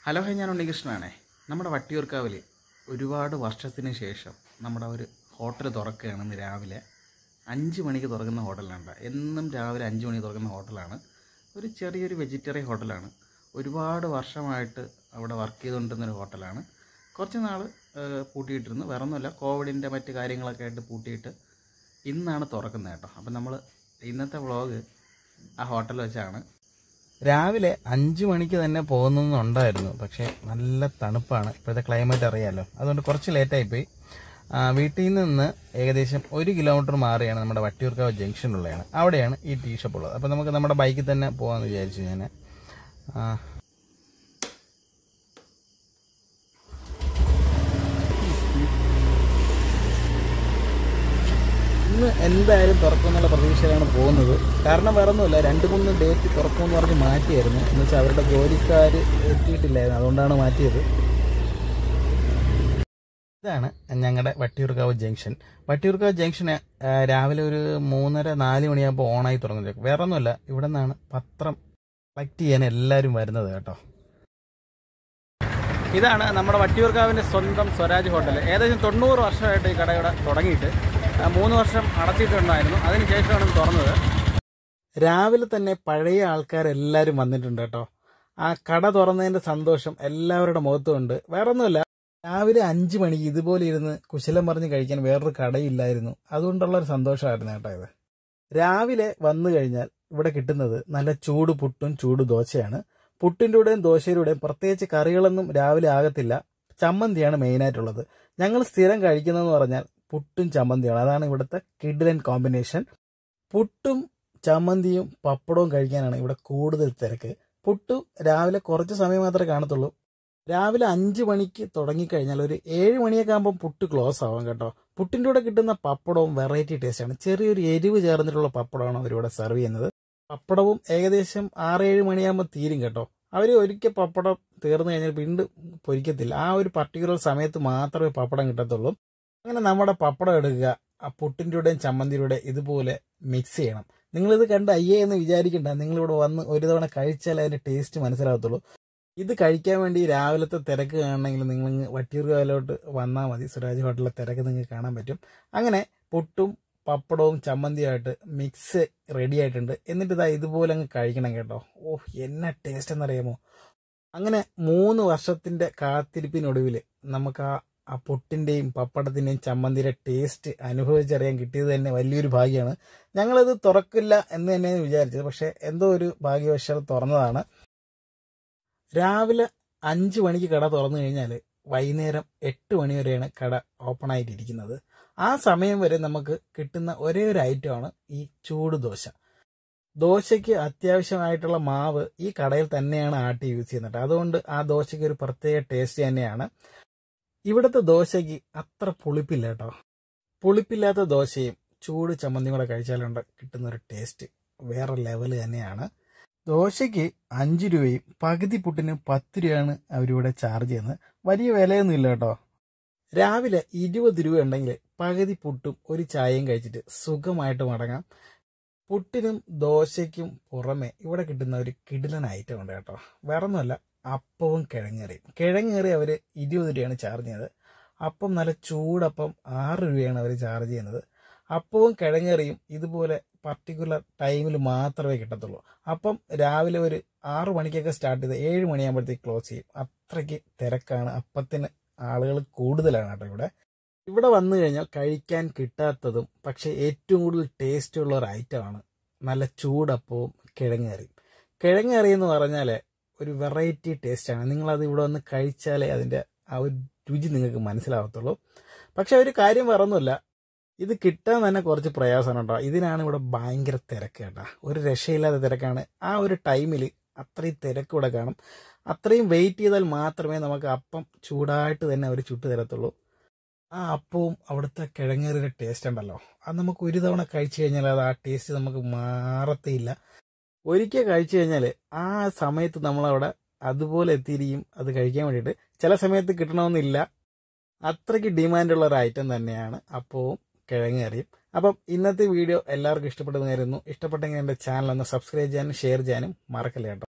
hello high ഞാൻ ഉണ്ണികൃഷ്ണനാണേ നമ്മുടെ വട്ടിയൂർക്കാവിൽ ഒരുപാട് വർഷത്തിന് ശേഷം നമ്മുടെ ഒരു ഹോട്ടൽ തുറക്കുകയാണ് ഇന്ന് രാവിലെ അഞ്ച് മണിക്ക് തുറക്കുന്ന ഹോട്ടലാണ് എന്നും രാവിലെ അഞ്ച് മണിക്ക് തുറക്കുന്ന ഹോട്ടലാണ് ഒരു ചെറിയൊരു വെജിറ്റേറിയൻ ഹോട്ടലാണ് ഒരുപാട് വർഷമായിട്ട് അവിടെ വർക്ക് ചെയ്തുകൊണ്ടിരുന്നൊരു ഹോട്ടലാണ് കുറച്ച് നാൾ പൂട്ടിയിട്ടിരുന്നു വേറെ ഒന്നുമില്ല കോവിഡിൻ്റെ മറ്റ് കാര്യങ്ങളൊക്കെ ആയിട്ട് പൂട്ടിയിട്ട് ഇന്നാണ് തുറക്കുന്നത് കേട്ടോ അപ്പം നമ്മൾ ഇന്നത്തെ വ്ളോഗ് ആ ഹോട്ടൽ വെച്ചാണ് രാവിലെ അഞ്ച് മണിക്ക് തന്നെ പോകുന്നുണ്ടായിരുന്നു പക്ഷേ നല്ല തണുപ്പാണ് ഇപ്പോഴത്തെ ക്ലൈമറ്റ് അറിയാമല്ലോ അതുകൊണ്ട് കുറച്ച് ലേറ്റായിപ്പോയി വീട്ടിൽ നിന്ന് ഏകദേശം ഒരു കിലോമീറ്റർ മാറിയാണ് നമ്മുടെ വട്ടിയൂർക്കാവ് ജംഗ്ഷനുള്ളതാണ് അവിടെയാണ് ഈ ടീ ഷോപ്പ് ഉള്ളത് അപ്പോൾ നമുക്ക് നമ്മുടെ ബൈക്കിൽ തന്നെ പോകാമെന്ന് വിചാരിച്ചു ഞാൻ ഇന്ന് എന്തായാലും തുറക്കുമെന്നുള്ള പ്രതീക്ഷയിലാണ് പോകുന്നത് കാരണം വേറെ ഒന്നുമില്ല രണ്ട് മൂന്ന് ഡേറ്റ് തുറക്കുമെന്ന് പറഞ്ഞ് മാറ്റിയായിരുന്നു എന്ന് വെച്ചാൽ അവരുടെ ജോലിക്കാർ എത്തിയിട്ടില്ലായിരുന്നു അതുകൊണ്ടാണ് മാറ്റിയത് ഇതാണ് ഞങ്ങളുടെ വട്ടിയൂർക്കാവ് ജംഗ്ഷൻ വട്ടിയൂർക്കാവ് ജംഗ്ഷന് ആ, രാവിലെ ഒരു മൂന്നര നാല് മണിയാകുമ്പോൾ ഓണായി തുടങ്ങുന്നത് വേറെ ഒന്നുമില്ല ഇവിടെ നിന്നാണ് പത്രം കളക്ട് ചെയ്യാൻ എല്ലാവരും വരുന്നത് കേട്ടോ ഇതാണ് നമ്മുടെ വട്ടിയൂർക്കാവിൻ്റെ സ്വന്തം സ്വരാജ് ഹോട്ടൽ ഏകദേശം തൊണ്ണൂറ് വർഷമായിട്ട് ഈ കടയുടെ തുടങ്ങിയിട്ട് ആ, മൂന്ന് വർഷം അടച്ചിട്ടുണ്ടായിരുന്നു അതിനുശേഷമാണ് ഇത് തുറന്നത് രാവിലെ തന്നെ പഴയ ആൾക്കാരെല്ലാവരും വന്നിട്ടുണ്ട് കേട്ടോ ആ കട തുറന്നതിൻ്റെ സന്തോഷം എല്ലാവരുടെ മുഖത്തുമുണ്ട് വേറെ ഒന്നുമില്ല രാവിലെ അഞ്ച് മണിക്ക് ഇതുപോലെ ഇരുന്ന് കുശലം പറഞ്ഞ് കഴിക്കാൻ വേറൊരു കടയില്ലായിരുന്നു അതുകൊണ്ടുള്ള ഒരു സന്തോഷമായിരുന്നു കേട്ടോ ഇത് രാവിലെ വന്നു കഴിഞ്ഞാൽ ഇവിടെ കിട്ടുന്നത് നല്ല ചൂട് പുട്ടും ചൂട് ദോശയാണ് പുട്ടിൻ്റെ കൂടെയും ദോശയിലൂടെയും പ്രത്യേകിച്ച് കറികളൊന്നും രാവിലെ ആകത്തില്ല ചമ്മന്തിയാണ് മെയിനായിട്ടുള്ളത് ഞങ്ങൾ സ്ഥിരം കഴിക്കുന്നതെന്ന് പറഞ്ഞാൽ പുട്ടും ചമ്മന്തിയാണ് അതാണ് ഇവിടുത്തെ കിഡിലൻ കോമ്പിനേഷൻ പുട്ടും ചമ്മന്തിയും പപ്പടവും കഴിക്കാനാണ് ഇവിടെ കൂടുതൽ തിരക്ക് പുട്ടും രാവിലെ കുറച്ച് സമയം മാത്രമേ കാണത്തുള്ളൂ രാവിലെ അഞ്ച് മണിക്ക് തുടങ്ങിക്കഴിഞ്ഞാൽ ഒരു ഏഴ് മണിയൊക്കെ ആകുമ്പോൾ പുട്ട് ക്ലോസ് ആവാം കേട്ടോ പുട്ടിൻ്റെ കൂടെ കിട്ടുന്ന പപ്പടവും വെറൈറ്റി ടേസ്റ്റാണ് ചെറിയൊരു എരിവ് ചേർന്നിട്ടുള്ള പപ്പടമാണ് അവരിവിടെ സെർവ് ചെയ്യുന്നത് പപ്പടവും ഏകദേശം ആറ് ഏഴ് മണിയാകുമ്പോൾ തീരും കേട്ടോ അവർ ഒരിക്കൽ പപ്പടം തീർന്നു കഴിഞ്ഞാൽ വീണ്ടും പൊരിക്കത്തില്ല ആ ഒരു പർട്ടിക്കുലർ സമയത്ത് മാത്രമേ പപ്പടം കിട്ടത്തുള്ളൂ അങ്ങനെ നമ്മുടെ പപ്പടം എടുക്കുക ആ പുട്ടിൻ്റെയും ചമ്മന്തിയുടെ ഇതുപോലെ മിക്സ് ചെയ്യണം നിങ്ങളിത് കണ്ട് അയ്യേ എന്ന് വിചാരിക്കണ്ട നിങ്ങളിവിടെ വന്ന് ഒരു തവണ കഴിച്ചാൽ അതിൻ്റെ ടേസ്റ്റ് മനസ്സിലാകത്തുള്ളൂ ഇത് കഴിക്കാൻ വേണ്ടി രാവിലത്തെ തിരക്ക് കാണണമെങ്കിൽ നിങ്ങൾ വട്ടിയൂർക്കാവിലോട്ട് വന്നാൽ മതി സുരാജ് ഹോട്ടലിലെ തിരക്ക് നിങ്ങൾക്ക് കാണാൻ പറ്റും അങ്ങനെ പുട്ടും പപ്പടവും ചമ്മന്തിയായിട്ട് മിക്സ് റെഡി ആയിട്ടുണ്ട് എന്നിട്ട് ഇതാ ഇതുപോലെ അങ്ങ് കഴിക്കണം കേട്ടോ ഓഹ് എന്നാ ടേസ്റ്റ് എന്നറിയാമോ അങ്ങനെ മൂന്ന് വർഷത്തിന്റെ കാത്തിരിപ്പിനൊടുവിൽ നമുക്ക് ആ ആ പുട്ടിന്റെയും പപ്പടത്തിന്റെയും ചമ്മന്തിയുടെ ടേസ്റ്റ് അനുഭവിച്ചറിയാൻ കിട്ടിയത് തന്നെ വലിയൊരു ഭാഗ്യമാണ് ഞങ്ങളിത് തുറക്കില്ല എന്ന് തന്നെയാണ് വിചാരിച്ചത് പക്ഷെ എന്തോ ഒരു ഭാഗ്യവശാൽ തുറന്നതാണ് രാവിലെ അഞ്ച് മണിക്ക് കട തുറന്നു കഴിഞ്ഞാൽ വൈകുന്നേരം എട്ട് മണി വരെയാണ് കട ഓപ്പൺ ആയിട്ടിരിക്കുന്നത് ആ സമയം വരെ നമുക്ക് കിട്ടുന്ന ഒരേ ഒരു ഐറ്റമാണ് ഈ ചൂട് ദോശ ദോശയ്ക്ക് അത്യാവശ്യമായിട്ടുള്ള മാവ് ഈ കടയിൽ തന്നെയാണ് ആട്ടി യൂസ് ചെയ്യുന്നത് അതുകൊണ്ട് ആ ദോശയ്ക്ക് ഒരു പ്രത്യേക ടേസ്റ്റ് തന്നെയാണ് ഇവിടുത്തെ ദോശയ്ക്ക് അത്ര പുളിപ്പില്ല കേട്ടോ പുളിപ്പില്ലാത്ത ദോശയും ചൂട് ചമ്മന്തിയും കൂടെ കഴിച്ചാലുണ്ട് കിട്ടുന്ന ഒരു ടേസ്റ്റ് വേറെ ലെവൽ തന്നെയാണ് ദോശയ്ക്ക് അഞ്ച് രൂപയും പകുതി പുട്ടിന് പത്ത് രൂപയാണ് അവരിവിടെ ചാർജ് ചെയ്യുന്നത് വലിയ വിലയൊന്നും ഇല്ല കേട്ടോ രാവിലെ ഇരുപത് രൂപ ഉണ്ടെങ്കിൽ പകുതി പുട്ടും ഒരു ചായയും കഴിച്ചിട്ട് സുഖമായിട്ട് മടങ്ങാം പുട്ടിനും ദോശയ്ക്കും പുറമെ ഇവിടെ കിട്ടുന്ന ഒരു കിടിലൻ ഐറ്റം ഉണ്ട് കേട്ടോ വേറെ ഒന്നുമല്ല അപ്പവും കിഴങ്ങേറിയും കിഴങ്ങേറി അവർ ഇരുപത് രൂപയാണ് ചാർജ് ചെയ്യുന്നത് അപ്പം നല്ല ചൂടപ്പം ആറ് രൂപയാണ് അവർ ചാർജ് ചെയ്യുന്നത് അപ്പവും കിഴങ്ങേറിയും ഇതുപോലെ പർട്ടിക്കുലർ ടൈമിൽ മാത്രമേ കിട്ടത്തുള്ളൂ അപ്പം രാവിലെ ഒരു ആറ് മണിക്കൊക്കെ സ്റ്റാർട്ട് ചെയ്ത് ഏഴ് മണിയാകുമ്പോഴത്തേക്ക് ക്ലോസ് ചെയ്യും അത്രയ്ക്ക് തിരക്കാണ് അപ്പത്തിന് ആളുകൾ കൂടുതലാണ് കേട്ടോ ഇവിടെ ഇവിടെ വന്നു കഴിഞ്ഞാൽ കഴിക്കാൻ കിട്ടാത്തതും പക്ഷെ ഏറ്റവും കൂടുതൽ ടേസ്റ്റ് ഉള്ള ഒരു ഐറ്റമാണ് നല്ല ചൂടപ്പവും കിഴങ്ങേറിയും കിഴങ്ങേറി എന്ന് പറഞ്ഞാൽ ഒരു വെറൈറ്റി ടേസ്റ്റാണ് നിങ്ങളത് ഇവിടെ വന്ന് കഴിച്ചാലേ അതിൻ്റെ ആ ഒരു രുചി നിങ്ങൾക്ക് മനസ്സിലാവത്തുള്ളൂ പക്ഷെ ഒരു കാര്യം വേറൊന്നുമില്ല ഇത് കിട്ടാൻ തന്നെ കുറച്ച് പ്രയാസമാണ് കേട്ടോ ഇതിനാണ് ഇവിടെ ഭയങ്കര തിരക്ക് കേട്ടോ ഒരു രക്ഷയില്ലാത്ത തിരക്കാണ് ആ ഒരു ടൈമിൽ അത്രയും തിരക്ക് ഇവിടെ കാണും അത്രയും വെയിറ്റ് ചെയ്താൽ മാത്രമേ നമുക്ക് അപ്പം ചൂടായിട്ട് തന്നെ അവർ ചുട്ടു തരത്തുള്ളൂ ആ അപ്പവും അവിടുത്തെ കിഴങ്ങേറിയുടെ ടേസ്റ്റ് ഉണ്ടല്ലോ അത് നമുക്ക് ഒരു തവണ കഴിച്ചു കഴിഞ്ഞാൽ അത് ആ ടേസ്റ്റ് നമുക്ക് മാറത്തേയില്ല ഒരിക്കൽ കഴിച്ചു കഴിഞ്ഞാൽ ആ സമയത്ത് നമ്മളവിടെ അതുപോലെ എത്തിയിരിക്കും അത് കഴിക്കാൻ വേണ്ടിയിട്ട് ചില സമയത്ത് കിട്ടണമെന്നില്ല അത്രയ്ക്ക് ഡിമാൻഡുള്ള ഒരു ഐറ്റം തന്നെയാണ് അപ്പവും കിഴങ്ങേറിയും അപ്പം ഇന്നത്തെ വീഡിയോ എല്ലാവർക്കും ഇഷ്ടപ്പെട്ടെന്ന് കരുതുന്നു ഇഷ്ടപ്പെട്ടെങ്കിൽ എൻ്റെ ചാനൽ ഒന്ന് സബ്സ്ക്രൈബ് ചെയ്യാനും ഷെയർ ചെയ്യാനും മറക്കല്ല കേട്ടോ